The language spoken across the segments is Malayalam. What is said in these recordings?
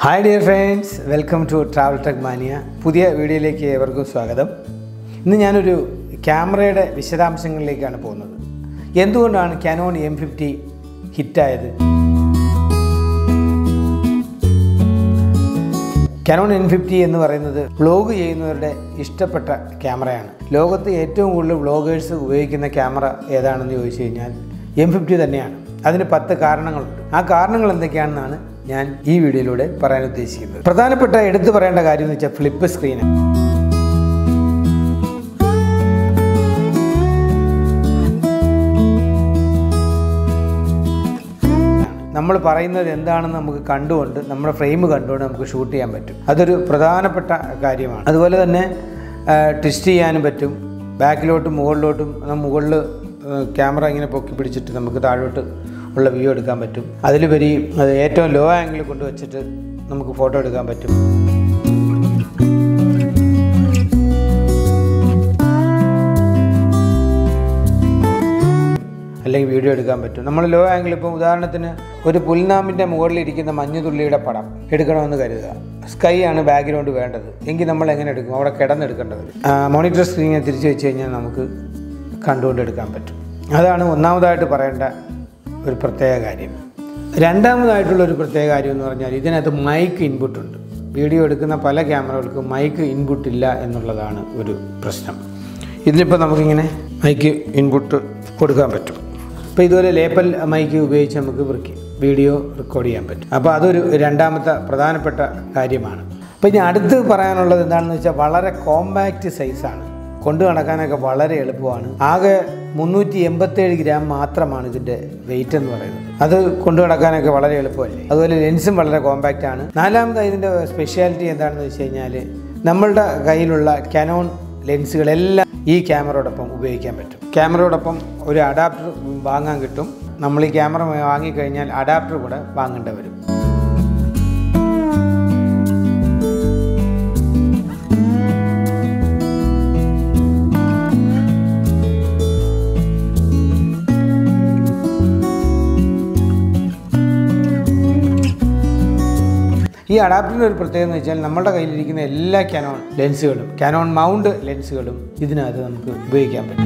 hi dear friends welcome to travel tech mania പുതിയ വീഡിയോയിലേക്ക് ഏവർക്കും സ്വാഗതം ഇന്ന് ഞാനൊരു ക്യാമറയുടെ വിശദാംശങ്ങളിലേക്കാണ് പോകുന്നത് എന്തുകൊണ്ടാണ് കാനോൺ എം ഫിഫ്റ്റി ഹിറ്റായത് കാനോൺ എൻ ഫിഫ്റ്റി എന്ന് പറയുന്നത് വ്ളോഗ് ചെയ്യുന്നവരുടെ ഇഷ്ടപ്പെട്ട ക്യാമറയാണ് ലോകത്ത് ഏറ്റവും കൂടുതൽ വ്ളോഗേഴ്സ് ഉപയോഗിക്കുന്ന ക്യാമറ ഏതാണെന്ന് ചോദിച്ചു കഴിഞ്ഞാൽ എം ഫിഫ്റ്റി തന്നെയാണ് അതിന് പത്ത് കാരണങ്ങളുണ്ട് ആ കാരണങ്ങൾ എന്തൊക്കെയാണെന്നാണ് ഞാൻ ഈ വീഡിയോയിലൂടെ പറയാൻ ഉദ്ദേശിക്കുന്നത് പ്രധാനപ്പെട്ട എടുത്തു പറയേണ്ട കാര്യം എന്ന് വെച്ചാൽ ഫ്ലിപ്പ് സ്ക്രീൻ നമ്മൾ പറയുന്നത് എന്താണെന്ന് നമുക്ക് കണ്ടുകൊണ്ട് നമ്മുടെ ഫ്രെയിം കണ്ടുകൊണ്ട് നമുക്ക് ഷൂട്ട് ചെയ്യാൻ പറ്റും അതൊരു പ്രധാനപ്പെട്ട കാര്യമാണ് അതുപോലെ തന്നെ ട്വിസ്റ്റ് ചെയ്യാനും പറ്റും ബാക്കിലോട്ടും മുകളിലോട്ടും മുകളിൽ ക്യാമറ ഇങ്ങനെ പൊക്കി പിടിച്ചിട്ട് നമുക്ക് താഴോട്ട് ഉള്ള വ്യൂ എടുക്കാൻ പറ്റും അതിലുപരി അത് ഏറ്റവും ലോ ആംഗിൾ കൊണ്ട് വെച്ചിട്ട് നമുക്ക് ഫോട്ടോ എടുക്കാൻ പറ്റും അല്ലെങ്കിൽ വീഡിയോ എടുക്കാൻ പറ്റും നമ്മൾ ലോ ആംഗിൾ ഇപ്പോൾ ഉദാഹരണത്തിന് ഒരു പുൽനാമിൻ്റെ മുകളിൽ ഇരിക്കുന്ന മഞ്ഞുതുള്ളിയുടെ പടം എടുക്കണമെന്ന് കരുതുക സ്കൈ ആണ് ബാക്ക്ഗ്രൗണ്ട് വേണ്ടത് എങ്കിൽ നമ്മൾ എങ്ങനെ എടുക്കും അവിടെ കിടന്നെടുക്കേണ്ടത് മോണിറ്റർ സ്ക്രീനെ തിരിച്ചു വെച്ച് കഴിഞ്ഞാൽ നമുക്ക് കണ്ടുകൊണ്ട് എടുക്കാൻ പറ്റും അതാണ് ഒന്നാമതായിട്ട് പറയേണ്ട ഒരു പ്രത്യേക കാര്യം രണ്ടാമതായിട്ടുള്ള ഒരു പ്രത്യേക കാര്യം എന്ന് പറഞ്ഞാൽ ഇതിനകത്ത് മൈക്ക് ഇൻപുട്ട് ഉണ്ട് വീഡിയോ എടുക്കുന്ന പല ക്യാമറകൾക്കും മൈക്ക് ഇൻപുട്ട് ഇല്ല എന്നുള്ളതാണ് ഒരു പ്രശ്നം ഇതിനിപ്പോൾ നമുക്കിങ്ങനെ മൈക്ക് ഇൻപുട്ട് കൊടുക്കാൻ പറ്റും ഇപ്പോൾ ഇതുപോലെ ലേപ്പൽ മൈക്ക് ഉപയോഗിച്ച് നമുക്ക് വൃക്കി വീഡിയോ റെക്കോർഡ് ചെയ്യാൻ പറ്റും അപ്പോൾ അതൊരു രണ്ടാമത്തെ പ്രധാനപ്പെട്ട കാര്യമാണ് അപ്പോൾ ഇനി അടുത്ത് പറയാനുള്ളത് എന്താണെന്ന് വെച്ചാൽ വളരെ കോമ്പാക്റ്റ് സൈസാണ് കൊണ്ടു നടക്കാനൊക്കെ വളരെ എളുപ്പമാണ് ആകെ മുന്നൂറ്റി എൺപത്തേഴ് ഗ്രാം മാത്രമാണ് ഇതിൻ്റെ വെയിറ്റ് എന്ന് പറയുന്നത് അത് കൊണ്ടു നടക്കാനൊക്കെ വളരെ എളുപ്പമല്ലേ അതുപോലെ ലെൻസും വളരെ കോമ്പാക്റ്റ് ആണ് നാലാമതായി ഇതിൻ്റെ സ്പെഷ്യാലിറ്റി എന്താണെന്ന് വെച്ച് കഴിഞ്ഞാൽ നമ്മളുടെ കയ്യിലുള്ള കനോൺ ലെൻസുകളെല്ലാം ഈ ക്യാമറയോടൊപ്പം ഉപയോഗിക്കാൻ പറ്റും ക്യാമറയോടൊപ്പം ഒരു അഡാപ്റ്റർ വാങ്ങാൻ കിട്ടും നമ്മൾ ഈ ക്യാമറ വാങ്ങിക്കഴിഞ്ഞാൽ അഡാപ്റ്റർ കൂടെ വാങ്ങേണ്ടി വരും ഈ അഡാപ്റ്ററിൻ്റെ ഒരു പ്രത്യേകത എന്ന് വെച്ചാൽ നമ്മുടെ കയ്യിലിരിക്കുന്ന എല്ലാ കാനോൺ ലെൻസുകളും കാനോൺ മൗണ്ട് ലെൻസുകളും ഇതിനകത്ത് നമുക്ക് ഉപയോഗിക്കാൻ പറ്റും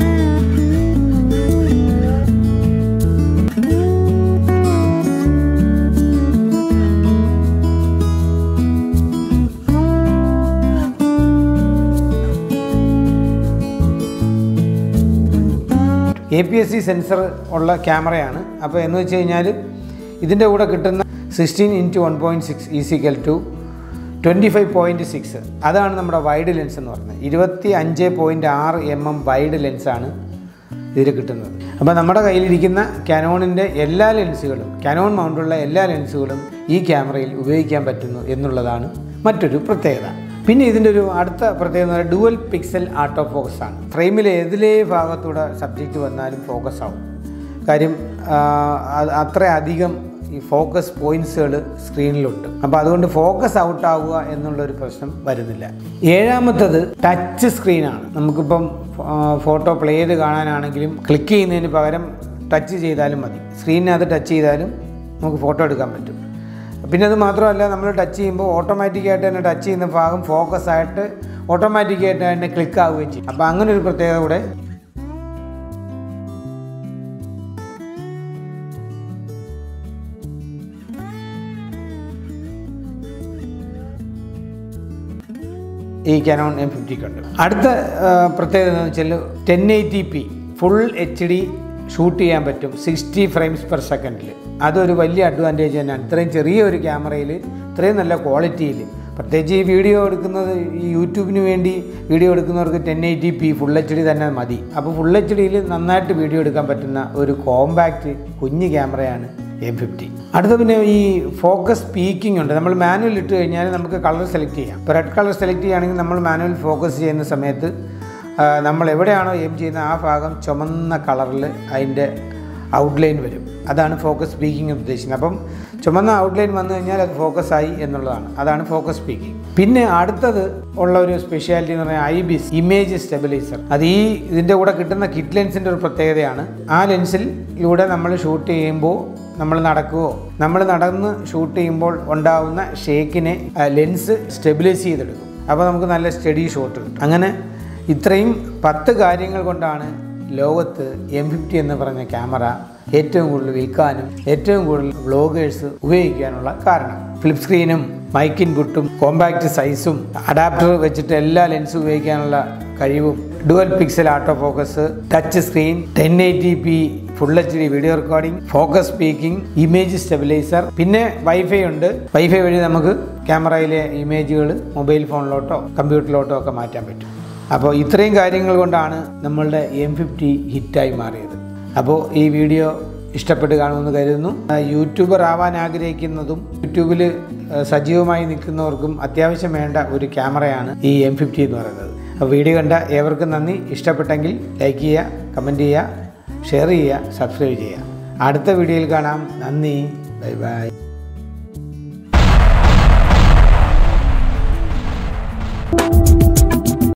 A P S C sensor ഉള്ള ക്യാമറയാണ് അപ്പോൾ എന്ന് വെച്ച് കഴിഞ്ഞാൽ ഇതിൻ്റെ കൂടെ കിട്ടുന്ന sixteen into one point six equal to twenty five point six അതാണ് നമ്മുടെ വൈഡ് ലെൻസ് എന്ന് പറയുന്നത് ഇരുപത്തി അഞ്ച് പോയിൻറ്റ് ആറ് എം എം വൈഡ് ലെൻസാണ് ഇതിൽ കിട്ടുന്നത് അപ്പോൾ നമ്മുടെ കയ്യിലിരിക്കുന്ന കാനോണിൻ്റെ എല്ലാ ലെൻസുകളും കാനോൺ മൗണ്ടുള്ള എല്ലാ ലെൻസുകളും ഈ ക്യാമറയിൽ ഉപയോഗിക്കാൻ പറ്റുന്നു എന്നുള്ളതാണ് മറ്റൊരു പ്രത്യേകത പിന്നെ ഇതിൻ്റെ ഒരു അടുത്ത പ്രത്യേകത എന്ന് പറയുന്നത് dual pixel art of focus ആണ് ഫ്രെയിമിലെ ഏതിലേ ഭാഗത്തൂടെ സബ്ജക്റ്റ് വന്നാലും ഫോക്കസ് ആവും കാര്യം അത്ര അധികം ഈ ഫോക്കസ് പോയിന്റ്സുകൾ സ്ക്രീനിലുണ്ട് അപ്പോൾ അതുകൊണ്ട് ഫോക്കസ് ഔട്ട് ആവുക എന്നുള്ളൊരു പ്രശ്നം വരുന്നില്ല ഏഴാമത്തത് ടച്ച് സ്ക്രീനാണ് നമുക്കിപ്പം ഫോട്ടോ പ്ലേ ചെയ്ത് കാണാനാണെങ്കിലും ക്ലിക്ക് ചെയ്യുന്നതിന് പകരം ടച്ച് ചെയ്താലും മതി സ്ക്രീനിനകത്ത് ടച്ച് ചെയ്താലും നമുക്ക് ഫോട്ടോ എടുക്കാൻ പറ്റും പിന്നെ അത് മാത്രമല്ല നമ്മൾ ടച്ച് ചെയ്യുമ്പോൾ ഓട്ടോമാറ്റിക്കായിട്ട് തന്നെ ടച്ച് ചെയ്യുന്ന ഭാഗം ഫോക്കസ് ആയിട്ട് ഓട്ടോമാറ്റിക്കായിട്ട് തന്നെ ക്ലിക്ക് ആവുകയും ചെയ്യും അപ്പോൾ അങ്ങനെ ഒരു പ്രത്യേകത കൂടെ ഈ കാനോൺ എം ഫിഫ്റ്റിക്കുണ്ട് അടുത്ത പ്രത്യേകത എന്ന് വെച്ചാൽ ten eighty P full H D shoot ചെയ്യാൻ പറ്റും സിക്സ്റ്റി ഫ്രെയിംസ് പെർ സെക്കൻഡിൽ അതൊരു വലിയ അഡ്വാൻറ്റേജ് തന്നെയാണ് ഇത്രയും ചെറിയ ഒരു ക്യാമറയിൽ ഇത്രയും നല്ല ക്വാളിറ്റിയിൽ പ്രത്യേകിച്ച് ഈ വീഡിയോ എടുക്കുന്നത് ഈ യൂട്യൂബിന് വേണ്ടി വീഡിയോ എടുക്കുന്നവർക്ക് ten eighty P full H D തന്നെ മതി അപ്പോൾ ഫുൾ എച്ച് ഡിയിൽ നന്നായിട്ട് വീഡിയോ എടുക്കാൻ പറ്റുന്ന ഒരു കോമ്പാക്റ്റ് കുഞ്ഞ് ക്യാമറയാണ് എം ഫിഫ്റ്റി അടുത്ത പിന്നെ ഈ ഫോക്കസ് പീക്കിംഗ് ഉണ്ട് നമ്മൾ മാനുവൽ ഇട്ട് കഴിഞ്ഞാൽ നമുക്ക് കളർ സെലക്ട് ചെയ്യാം ഇപ്പോൾ റെഡ് കളർ സെലക്ട് ചെയ്യുകയാണെങ്കിൽ നമ്മൾ മാനുവൽ ഫോക്കസ് ചെയ്യുന്ന സമയത്ത് നമ്മൾ എവിടെയാണോ എയിം ചെയ്യുന്ന ആ ഭാഗം ചുമന്ന കളറിൽ അതിൻ്റെ ഔട്ട്ലൈൻ വരും അതാണ് ഫോക്കസ് സ്പീക്കിംഗ് ഉദ്ദേശിക്കുന്നത് അപ്പം ചുമന്ന ഔട്ട്ലൈൻ വന്നു കഴിഞ്ഞാൽ അത് ഫോക്കസ് ആയി എന്നുള്ളതാണ് അതാണ് ഫോക്കസ് സ്പീക്കിംഗ് പിന്നെ അടുത്തത് ഉള്ള ഒരു സ്പെഷ്യാലിറ്റി എന്ന് പറഞ്ഞാൽ ഐ ബിസ് ഇമേജ് സ്റ്റെബിലൈസർ അത് ഈ ഇതിൻ്റെ കൂടെ കിട്ടുന്ന കിറ്റ് ലെൻസിൻ്റെ ഒരു പ്രത്യേകതയാണ് ആ ലെൻസിലൂടെ നമ്മൾ ഷൂട്ട് ചെയ്യുമ്പോൾ നമ്മൾ നടക്കുകയോ നമ്മൾ നടന്ന് ഷൂട്ട് ചെയ്യുമ്പോൾ ഉണ്ടാവുന്ന ഷേക്കിനെ ലെൻസ് സ്റ്റെബിലൈസ് ചെയ്തെടുക്കും അപ്പോൾ നമുക്ക് നല്ല സ്റ്റഡി ഷോട്ട് കിട്ടും അങ്ങനെ ഇത്രയും പത്ത് കാര്യങ്ങൾ കൊണ്ടാണ് ലോകത്ത് എം ഫിഫ്റ്റി എന്ന് പറഞ്ഞ ക്യാമറ ഏറ്റവും കൂടുതൽ വിൽക്കാനും ഏറ്റവും കൂടുതൽ വ്ളോഗേഴ്സ് ഉപയോഗിക്കാനുള്ള കാരണം ഫ്ലിപ്പ് സ്ക്രീനും മൈക്ക് ഇൻപുട്ടും കോമ്പാക്റ്റ് സൈസും അഡാപ്റ്റർ വെച്ചിട്ട് എല്ലാ ലെൻസും ഉപയോഗിക്കാനുള്ള കഴിവും dual pixel auto focus touch screen ten eighty P full H D video recording focus speaking image stabilizer പിന്നെ വൈഫൈ ഉണ്ട് വൈഫൈ വഴി നമുക്ക് ക്യാമറയിലെ ഇമേജുകൾ മൊബൈൽ ഫോണിലോട്ടോ കമ്പ്യൂട്ടറിലോട്ടോ ഒക്കെ മാറ്റാൻ പറ്റും അപ്പോൾ ഇത്രയും കാര്യങ്ങൾ കൊണ്ടാണ് നമ്മളുടെ എം ഫിഫ്റ്റി ഹിറ്റായി മാറിയത് അപ്പോൾ ഈ വീഡിയോ ഇഷ്ടപ്പെട്ട് കാണുമെന്ന് കരുതുന്നു ആ, യൂട്യൂബർ ആവാൻ ആഗ്രഹിക്കുന്നതും യൂട്യൂബിൽ ആ, സജീവമായി നിൽക്കുന്നവർക്കും അത്യാവശ്യം വേണ്ട ഒരു ക്യാമറയാണ് ഈ എം ഫിഫ്റ്റി എന്ന് പറയുന്നത് അപ്പോൾ വീഡിയോ കണ്ട ഏവർക്കും നന്ദി ഇഷ്ടപ്പെട്ടെങ്കിൽ ലൈക്ക് ചെയ്യുക കമൻറ്റ് ചെയ്യുക ഷെയർ ചെയ്യുക സബ്സ്ക്രൈബ് ചെയ്യുക അടുത്ത വീഡിയോയിൽ കാണാം നന്ദി ബൈ ബൈ